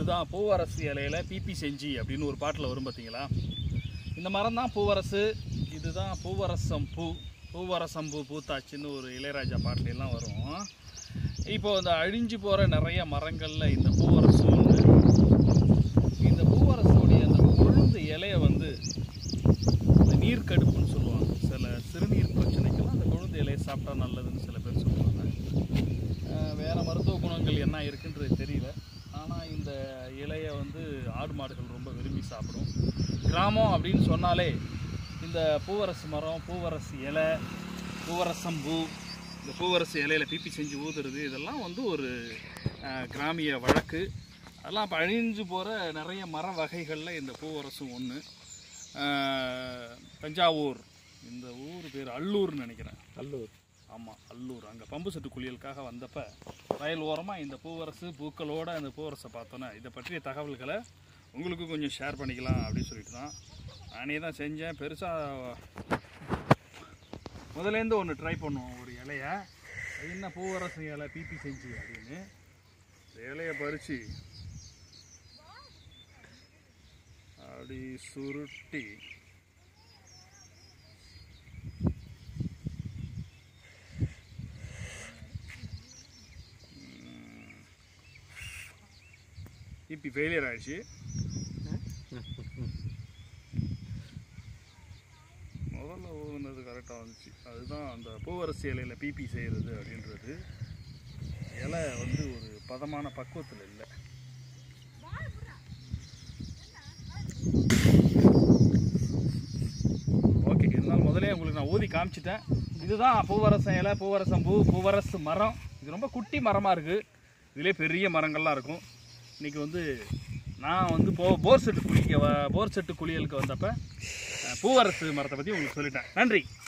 இதுதான் பூவரசு இலையில பிபி செஞ்சி அப்படின்னு ஒரு பாட்டில் வரும் பார்த்தீங்களா இந்த மரம் தான் பூவரசு இதுதான் பூவரசம் பூ பூவரசம் பூ பூத்தாச்சுன்னு ஒரு இளையராஜா பாட்டுல எல்லாம் வரும் இப்போ இந்த அழிஞ்சு போகிற நிறைய மரங்களில் இந்த பூவரசு ஒன்று இந்த பூவரசுடைய அந்த கொழுந்து இலையை வந்து இந்த நீர் கடுப்புன்னு சொல்லுவாங்க சில சிறுநீர் பிரச்சனைக்கெல்லாம் அந்த கொழுந்து இலையை சாப்பிட்டா நல்லதுன்னு சில பேர் சொல்லுவாங்க அஹ் வேற மருத்துவ குணங்கள் என்ன இருக்குன்றது தெரியல ஆனால் இந்த இலையை வந்து ஆடு மாடுகள் ரொம்ப விரும்பி சாப்பிடும் கிராமம் அப்படின்னு சொன்னாலே இந்த பூவரசு மரம் பூவரசு இலை பூவரசம்பூ இந்த பூவரசு இலையில பிப்பி செஞ்சு ஊதுறது இதெல்லாம் வந்து ஒரு அஹ், கிராமிய வழக்கு அதெல்லாம் இப்போ அழிஞ்சு போகிற நிறைய மர வகைகளில் இந்த பூவரசும் ஒன்று தஞ்சாவூர் இந்த ஊர் பேர் அல்லூர்னு நினைக்கிறேன் அல்லூர் ஆமாம் அல்லூர் அங்கே பம்பு செட்டு குளியலுக்காக வந்தப்ப வயல் ஓரமாக இந்த பூவரசு பூக்களோட அந்த பூவரசை பார்த்தோன்னே இதை பற்றிய தகவல்களை உங்களுக்கு கொஞ்சம் ஷேர் பண்ணிக்கலாம் அப்படின்னு சொல்லிட்டு தான் நானே தான் செஞ்சேன் பெருசாக முதலேருந்து ஒன்று ட்ரை பண்ணுவோம் ஒரு இலைய அது என்ன பூவரசு இலை பிபி செஞ்சு அப்படின்னு இந்த இலையை பறித்து அப்படி சுருட்டி பிபி ஃபெயிலியர் ஆயிடுச்சு முதல்ல ஊதுனது கரெக்டாக வந்துச்சு அதுதான் அந்த பூவரசு இலையில் பிபி செய்கிறது அப்படின்றது இலை வந்து ஒரு பதமான பக்குவத்தில் இல்லை ஓகே இருந்தாலும் முதலே உங்களுக்கு நான் ஊதி காமிச்சிட்டேன் இதுதான் பூவரசம் இலை பூவரசம் பூ பூவரசு மரம் இது ரொம்ப குட்டி மரமாக இருக்குது இதிலே பெரிய மரங்கள்லாம் இருக்கும் இன்றைக்கி வந்து நான் வந்து போ போர் செட்டு குளிக்க வ- போர் செட்டு குளியலுக்கு வந்தப்ப அஹ், பூவரசு மரத்தை பற்றி உங்களுக்கு சொல்லிட்டேன் நன்றி